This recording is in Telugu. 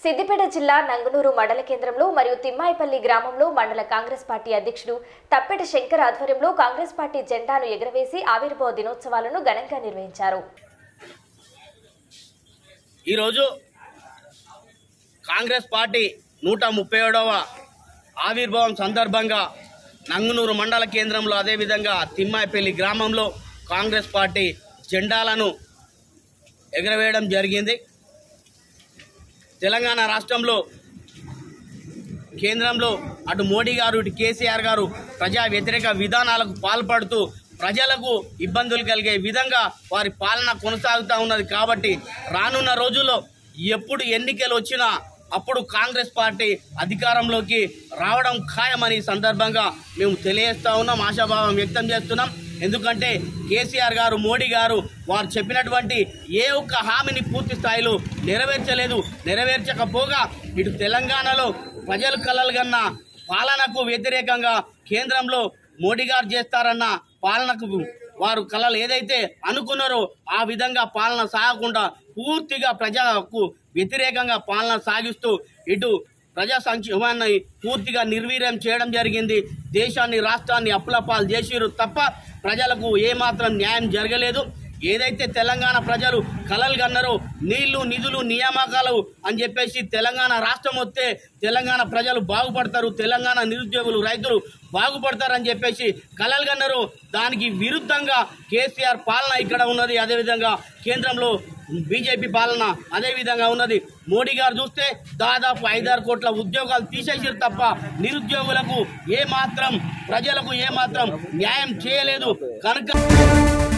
సిద్దిపేట జిల్లా నంగునూరు మండల కేంద్రంలో మరియు తిమ్మాయిపల్లి గ్రామంలో మండల కాంగ్రెస్ పార్టీ అధ్యక్షుడు తప్పెట శంకర్ ఆధ్వర్యంలో కాంగ్రెస్ పార్టీ జెండాను ఎగురవేసి ఆవిర్భావ దినోత్సవాలను ఘనంగా నిర్వహించారు ఈరోజు కాంగ్రెస్ పార్టీ నూట ముప్పై ఏడవ ఆవిర్భావం సందర్భంగా నంగునూరు మండల కేంద్రంలో అదేవిధంగా తిమ్మాయిపల్లి గ్రామంలో కాంగ్రెస్ పార్టీ జెండాలను ఎగరవేయడం జరిగింది తెలంగాణ రాష్ట్రంలో కేంద్రంలో అటు మోడీ గారు ఇటు కేసీఆర్ గారు ప్రజా వ్యతిరేక విధానాలకు పాల్పడుతూ ప్రజలకు ఇబ్బందులు కలిగే విధంగా వారి పాలన కొనసాగుతూ ఉన్నది కాబట్టి రానున్న రోజుల్లో ఎప్పుడు ఎన్నికలు వచ్చినా అప్పుడు కాంగ్రెస్ పార్టీ అధికారంలోకి రావడం ఖాయమని ఈ సందర్భంగా మేము తెలియజేస్తా ఉన్నాం ఆశాభావం వ్యక్తం చేస్తున్నాం ఎందుకంటే కేసీఆర్ గారు మోడీ గారు వారు చెప్పినటువంటి ఏ ఒక్క హామీని పూర్తి స్థాయిలో నెరవేర్చలేదు నెరవేర్చకపోగా ఇటు తెలంగాణలో ప్రజలు కలలు కన్న పాలనకు వ్యతిరేకంగా కేంద్రంలో మోడీ గారు చేస్తారన్న పాలనకు వారు కళలు ఏదైతే అనుకున్నారో ఆ విధంగా పాలన సాగకుండా పూర్తిగా ప్రజలకు వ్యతిరేకంగా పాలన సాగిస్తూ ఇటు ప్రజా సంక్షేమాన్ని పూర్తిగా నిర్వీర్యం చేయడం జరిగింది దేశాన్ని రాష్ట్రాన్ని అప్పులపాలు చేసిరు తప్ప ప్రజలకు ఏమాత్రం న్యాయం జరగలేదు ఏదైతే తెలంగాణ ప్రజలు కలలు కన్నారో నీళ్లు నిధులు నియామకాలు అని చెప్పేసి తెలంగాణ రాష్ట్రం వస్తే తెలంగాణ ప్రజలు బాగుపడతారు తెలంగాణ నిరుద్యోగులు రైతులు బాగుపడతారని చెప్పేసి కలలు కన్నారు దానికి విరుద్ధంగా కేసీఆర్ పాలన ఇక్కడ ఉన్నది అదేవిధంగా కేంద్రంలో బీజేపీ పాలన అదే విధంగా ఉన్నది మోడీ గారు చూస్తే దాదాపు ఐదారు కోట్ల ఉద్యోగాలు తీసేసారు తప్ప నిరుద్యోగులకు ఏ మాత్రం ప్రజలకు ఏ మాత్రం న్యాయం చేయలేదు కనుక